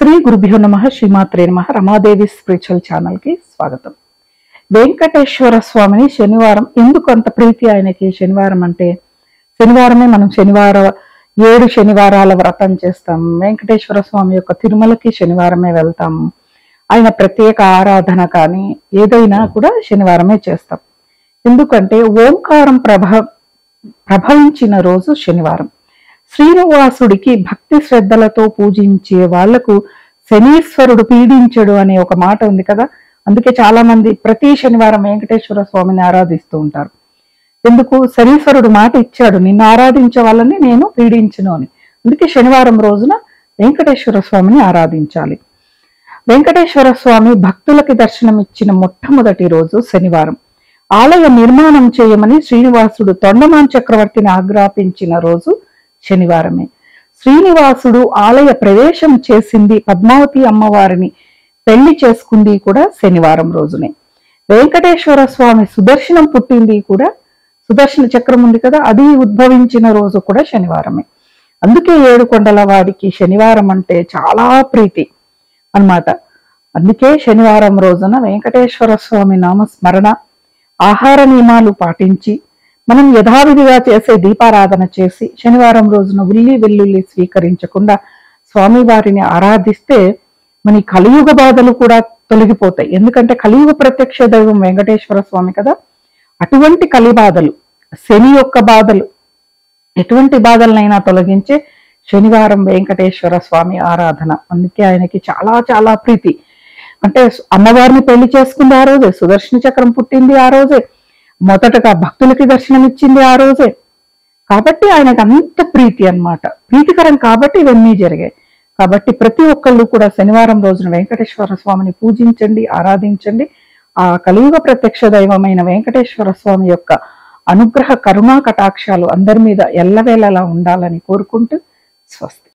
శ్రీ గురుభ్యో నమ శ్రీమాత్రే నమ రమాదేవి స్పిరిచువల్ ఛానల్ కి స్వాగతం వెంకటేశ్వర స్వామిని శనివారం ఎందుకు అంత ప్రీతి ఆయనకి శనివారం అంటే శనివారమే మనం శనివార ఏడు శనివారాల వ్రతం చేస్తాం వెంకటేశ్వర స్వామి యొక్క తిరుమలకి శనివారమే వెళ్తాం ఆయన ప్రత్యేక ఆరాధన కానీ ఏదైనా కూడా శనివారమే చేస్తాం ఎందుకంటే ఓంకారం ప్రభ ప్రభవించిన రోజు శనివారం శ్రీనివాసుడికి భక్తి శ్రద్ధలతో పూజించే వాళ్లకు శనీశ్వరుడు పీడించడు అనే ఒక మాట ఉంది కదా అందుకే చాలా మంది ప్రతి శనివారం వెంకటేశ్వర స్వామిని ఆరాధిస్తూ ఉంటారు ఎందుకు శనీశ్వరుడు మాట ఇచ్చాడు నిన్ను ఆరాధించే వాళ్ళని నేను పీడించను అని అందుకే శనివారం రోజున వెంకటేశ్వర స్వామిని ఆరాధించాలి వెంకటేశ్వర స్వామి భక్తులకి దర్శనం ఇచ్చిన మొట్టమొదటి రోజు శనివారం ఆలయ నిర్మాణం చేయమని శ్రీనివాసుడు తొండమాన్ చక్రవర్తిని ఆజ్ఞాపించిన రోజు శనివారమే శ్రీనివాసుడు ఆలయ ప్రవేశం చేసింది పద్మావతి అమ్మవారిని పెళ్లి చేసుకుంది కూడా శనివారం రోజునే వెంకటేశ్వర స్వామి సుదర్శనం పుట్టింది కూడా సుదర్శన చక్రం ఉంది కదా అది ఉద్భవించిన రోజు కూడా శనివారమే అందుకే ఏడుకొండల వాడికి శనివారం అంటే చాలా ప్రీతి అన్నమాట అందుకే శనివారం రోజున వెంకటేశ్వర స్వామి నామస్మరణ ఆహార నియమాలు పాటించి మనం యథావిధిగా చేసే దీపారాధన చేసి శనివారం రోజున ఉల్లి వెల్లుల్లి స్వీకరించకుండా స్వామివారిని ఆరాధిస్తే మన ఈ కలియుగ బాధలు కూడా తొలగిపోతాయి ఎందుకంటే కలియుగ ప్రత్యక్ష దైవం వెంకటేశ్వర స్వామి కదా అటువంటి కలి బాధలు శని యొక్క బాధలు ఎటువంటి బాధలనైనా తొలగించే శనివారం వెంకటేశ్వర స్వామి ఆరాధన అందుకే ఆయనకి చాలా చాలా ప్రీతి అంటే అమ్మవారిని పెళ్లి చేసుకుంది ఆ రోజే సుదర్శన చక్రం పుట్టింది ఆ రోజే మొదటగా భక్తులకి దర్శనం ఇచ్చింది ఆ రోజే కాబట్టి ఆయనకు అంత ప్రీతి అన్నమాట ప్రీతికరం కాబట్టి ఇవన్నీ జరిగాయి కాబట్టి ప్రతి ఒక్కళ్ళు కూడా శనివారం రోజున వెంకటేశ్వర స్వామిని పూజించండి ఆరాధించండి ఆ కలియుగ ప్రత్యక్ష దైవమైన వెంకటేశ్వర స్వామి యొక్క అనుగ్రహ కరుణా కటాక్షాలు అందరి మీద ఎల్లవేళలా ఉండాలని కోరుకుంటూ స్వస్తి